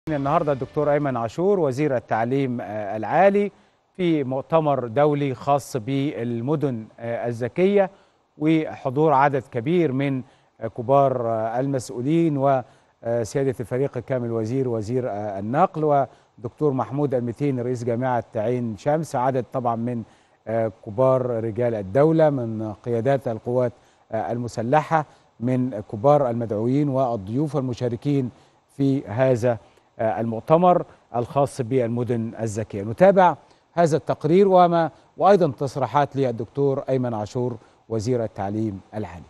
النهارده الدكتور ايمن عاشور وزير التعليم آه، العالي في مؤتمر دولي خاص بالمدن آه، الذكيه وحضور عدد كبير من آه، كبار آه، المسؤولين وسياده الفريق الكامل وزير وزير آه، النقل ودكتور محمود المتين رئيس جامعه عين شمس عدد طبعا من آه، كبار رجال الدوله من قيادات القوات آه، المسلحه من كبار المدعوين والضيوف المشاركين في هذا آه، المؤتمر الخاص بالمدن الذكيه نتابع هذا التقرير وما وايضا تصريحات للدكتور ايمن عاشور وزير التعليم العالي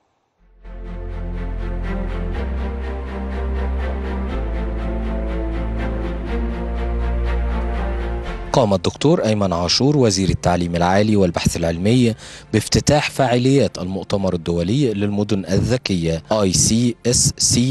قام الدكتور أيمن عاشور وزير التعليم العالي والبحث العلمي بافتتاح فعاليات المؤتمر الدولي للمدن الذكية ICSC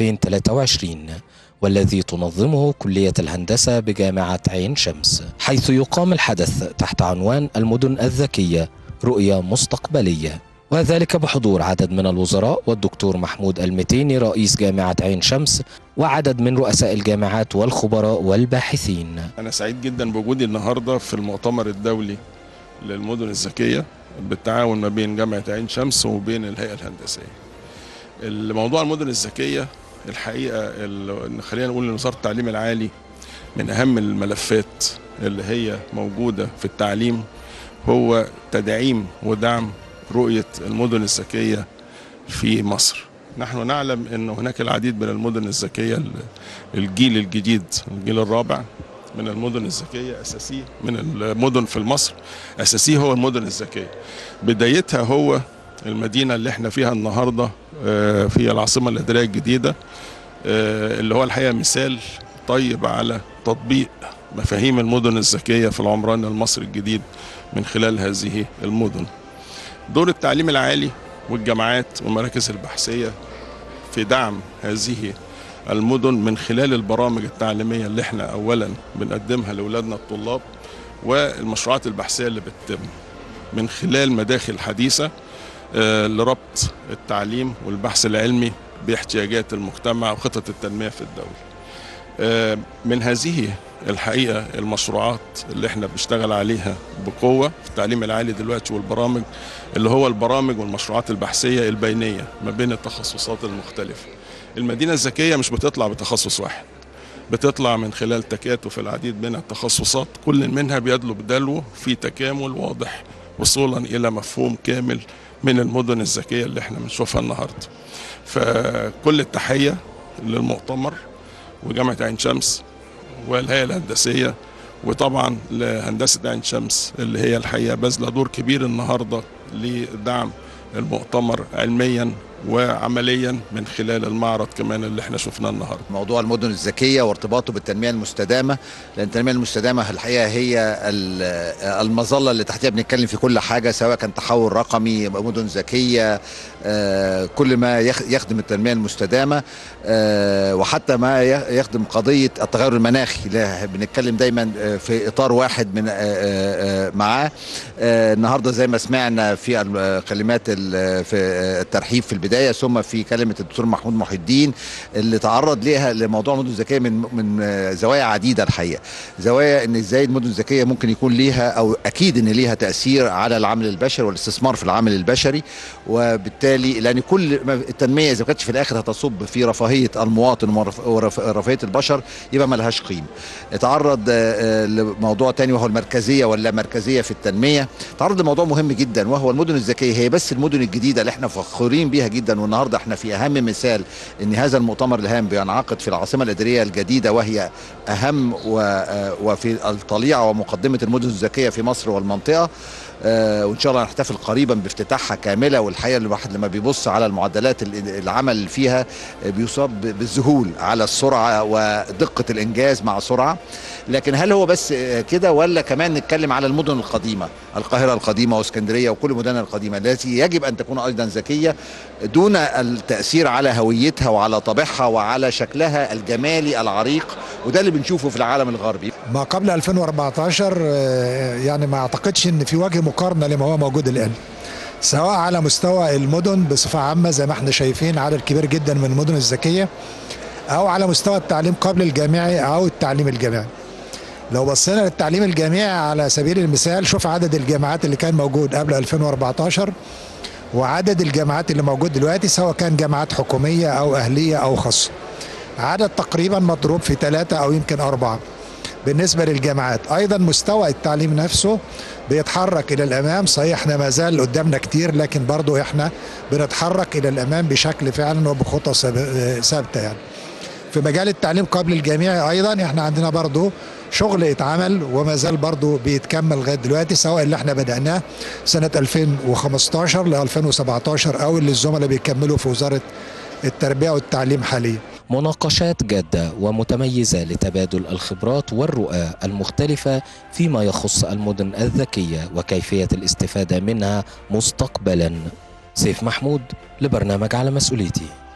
2023 والذي تنظمه كلية الهندسة بجامعة عين شمس حيث يقام الحدث تحت عنوان المدن الذكية رؤية مستقبلية وذلك بحضور عدد من الوزراء والدكتور محمود المتيني رئيس جامعة عين شمس وعدد من رؤساء الجامعات والخبراء والباحثين أنا سعيد جدا بوجودي النهارده في المؤتمر الدولي للمدن الذكية بالتعاون ما بين جامعة عين شمس وبين الهيئة الهندسية. الموضوع المدن الذكية الحقيقة ال- خلينا نقول إن وزارة التعليم العالي من أهم الملفات اللي هي موجودة في التعليم هو تدعيم ودعم رؤية المدن الذكية في مصر. نحن نعلم أن هناك العديد من المدن الذكية ال- الجيل الجديد الجيل الرابع من المدن الذكية أساسي من المدن في مصر أساسي هو المدن الذكية بدايتها هو المدينة اللي احنا فيها النهاردة آه، في العاصمة الإدارية الجديدة آه، اللي هو الحقيقة مثال طيب على تطبيق مفاهيم المدن الذكية في العمران المصري الجديد من خلال هذه المدن دور التعليم العالي والجامعات والمراكز البحثية في دعم هذه المدن من خلال البرامج التعليمية اللي احنا أولا بنقدمها لأولادنا الطلاب والمشروعات البحثية اللي بتتم من خلال مداخل حديثة آه، لربط التعليم والبحث العلمي باحتياجات المجتمع وخطط التنمية في الدولة آه، من هذه الحقيقة المشروعات اللي احنا بنشتغل عليها بقوة في التعليم العالي دلوقتي والبرامج اللي هو البرامج والمشروعات البحثية البينية ما بين التخصصات المختلفة المدينة الذكية مش بتطلع بتخصص واحد بتطلع من خلال تكاتف العديد من التخصصات كل منها بيدلو بدلو في تكامل واضح وصولا إلى مفهوم كامل من المدن الذكية اللي احنا بنشوفها النهاردة فكل التحية للمؤتمر وجامعة عين شمس والهيئة الهندسية وطبعا لهندسة عين شمس اللي هي الحقيقة باذلة دور كبير النهاردة لدعم المؤتمر علميا وعمليا من خلال المعرض كمان اللي احنا شفناه النهارده موضوع المدن الذكيه وارتباطه بالتنميه المستدامه لان التنميه المستدامه الحقيقه هي ال- المظله اللي تحتها بنتكلم في كل حاجه سواء كان تحول رقمي مدن ذكيه آه، كل ما يخ- يخدم التنميه المستدامه آه، وحتى ما ي- يخدم قضيه التغير المناخي اللي بنتكلم دايما آه، في اطار واحد من آه، آه، آه، معاه آه، النهارده زي ما سمعنا في الكلمات ال- في الترحيب في البدايه ثم في كلمه الدكتور محمود محي الدين اللي تعرض ليها لموضوع المدن الذكيه من من آه، زوايا عديده الحقيقه زوايا ان ازاي المدن الذكيه ممكن يكون ليها او اكيد ان ليها تاثير على العمل البشري والاستثمار في العمل البشري وبالتالي لان كل ما التنميه اذا ما كانتش في الاخر هتصب في رفاهيه المواطن ورف- ورف- ورفاهيه البشر يبقى ملهاش قيمه تعرض آه، آه، لموضوع تاني وهو المركزيه ولا مركزيه في التنميه تعرض لموضوع مهم جدا وهو المدن الذكيه هي بس المدن الجديده اللي احنا فخورين بيها جدا والنهارده احنا في اهم مثال ان هذا المؤتمر الهام بينعقد في العاصمه الاداريه الجديده وهي اهم و- آه، وفي الطليعه ومقدمه المدن الذكيه في مصر والمنطقه آه، وان شاء الله نحتفل قريبا بافتتاحها كامله والحقيقه الواحد لما بيبص على المعدلات ال- العمل اللي فيها آه، بيصاب بالذهول على السرعه ودقه الانجاز مع سرعه لكن هل هو بس آه، كده ولا كمان نتكلم على المدن القديمه القاهره القديمه واسكندريه وكل مدنها القديمه التي يجب ان تكون ايضا ذكيه دون التاثير على هويتها وعلى طابعها وعلى شكلها الجمالي العريق وده اللي بنشوفه في العالم الغربي ما قبل 2014 آه، يعني ما اعتقدش ان في وجه مقارنه لما هو موجود الان سواء على مستوى المدن بصفه عامه زي ما احنا شايفين عدد كبير جدا من المدن الذكيه او على مستوى التعليم قبل الجامعي او التعليم الجامعي لو بصينا للتعليم الجامعي على سبيل المثال شوف عدد الجامعات اللي كان موجود قبل 2014 وعدد الجامعات اللي موجود دلوقتي سواء كان جامعات حكومية أو أهلية أو خاصة عدد تقريبا مضروب في ثلاثة أو يمكن أربعة بالنسبة للجامعات أيضا مستوى التعليم نفسه بيتحرك إلى الأمام صحيح احنا ما زال قدامنا كتير لكن برضو احنا بنتحرك إلى الأمام بشكل فعلا وبخطى ثابتة يعني في مجال التعليم قبل الجامعي أيضا احنا عندنا برضو شغل اتعمل وما زال برضه بيتكمل لغايه دلوقتي سواء اللي احنا بدأناه سنه 2015 ل 2017 او اللي الزملاء بيكملوا في وزاره التربيه والتعليم حاليا. مناقشات جادة ومتميزة لتبادل الخبرات والرؤى المختلفة فيما يخص المدن الذكية وكيفية الاستفادة منها مستقبلا سيف محمود لبرنامج على مسؤوليتي